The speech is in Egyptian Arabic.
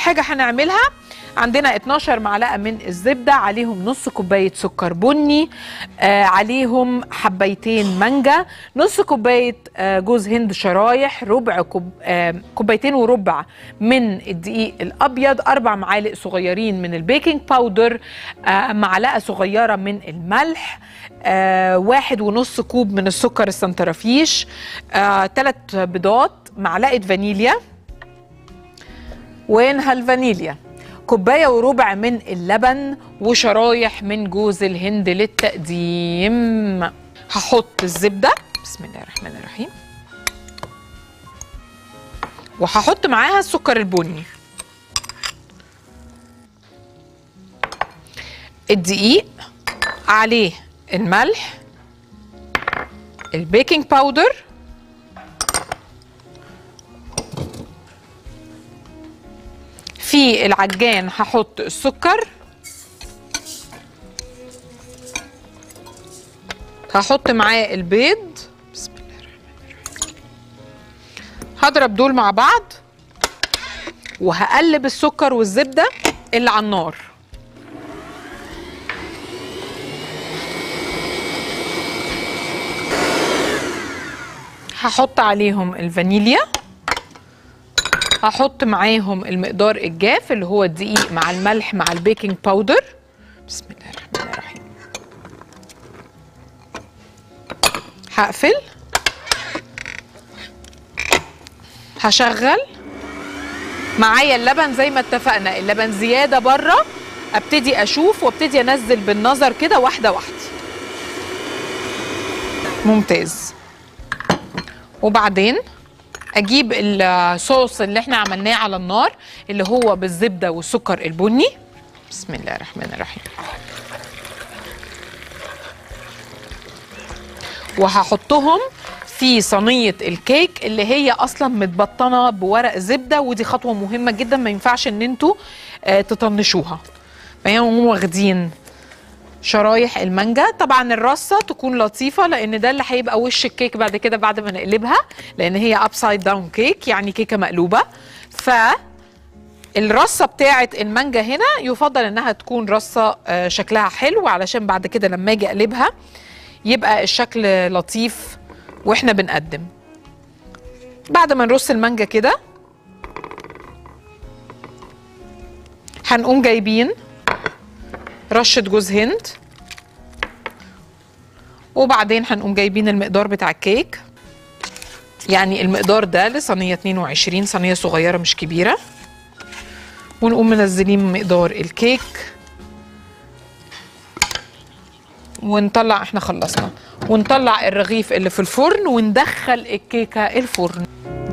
حاجه هنعملها عندنا 12 معلقه من الزبده عليهم نص كوبايه سكر بني آه عليهم حبيتين مانجا نص كوبايه آه جوز هند شرايح ربع كوب آه كوبايتين وربع من الدقيق الابيض اربع معالق صغيرين من البيكنج باودر آه معلقه صغيره من الملح آه واحد ونص كوب من السكر السنترفيش آه ثلاث بيضات معلقه فانيليا وينها الفانيليا كوباية وربع من اللبن وشرايح من جوز الهند للتقديم هحط الزبدة بسم الله الرحمن الرحيم وهحط معاها السكر البني الدقيق عليه الملح البيكنج باودر في العجان هحط السكر هحط معاه البيض بسم الله الرحمن الرحيم هضرب دول مع بعض وهقلب السكر والزبده اللي على النار هحط عليهم الفانيليا هحط معاهم المقدار الجاف اللي هو الدقيق مع الملح مع البيكنج باودر بسم الله الرحمن الرحيم هقفل هشغل معايا اللبن زي ما اتفقنا اللبن زيادة بره ابتدي اشوف وابتدي انزل بالنظر كده واحدة واحدة ممتاز وبعدين اجيب الصوص اللي احنا عملناه على النار اللي هو بالزبده والسكر البني بسم الله الرحمن الرحيم وهحطهم في صينيه الكيك اللي هي اصلا متبطنه بورق زبده ودي خطوه مهمه جدا ما ينفعش ان انتوا آه تطنشوها فهم واخدين شرايح المانجا طبعا الرصه تكون لطيفه لان ده اللي هيبقى وش الكيك بعد كده بعد ما نقلبها لان هي ابسايد داون كيك يعني كيكه مقلوبه ف الرصه بتاعه المانجا هنا يفضل انها تكون رصه آه، شكلها حلو علشان بعد كده لما اجي اقلبها يبقى الشكل لطيف واحنا بنقدم بعد ما نرص المانجا كده هنقوم جايبين رشة جوز هند وبعدين هنقوم جايبين المقدار بتاع الكيك يعني المقدار ده لصينية 22 صينية صغيرة مش كبيرة ونقوم منزلين مقدار الكيك ونطلع احنا خلصنا ونطلع الرغيف اللي في الفرن وندخل الكيكة الفرن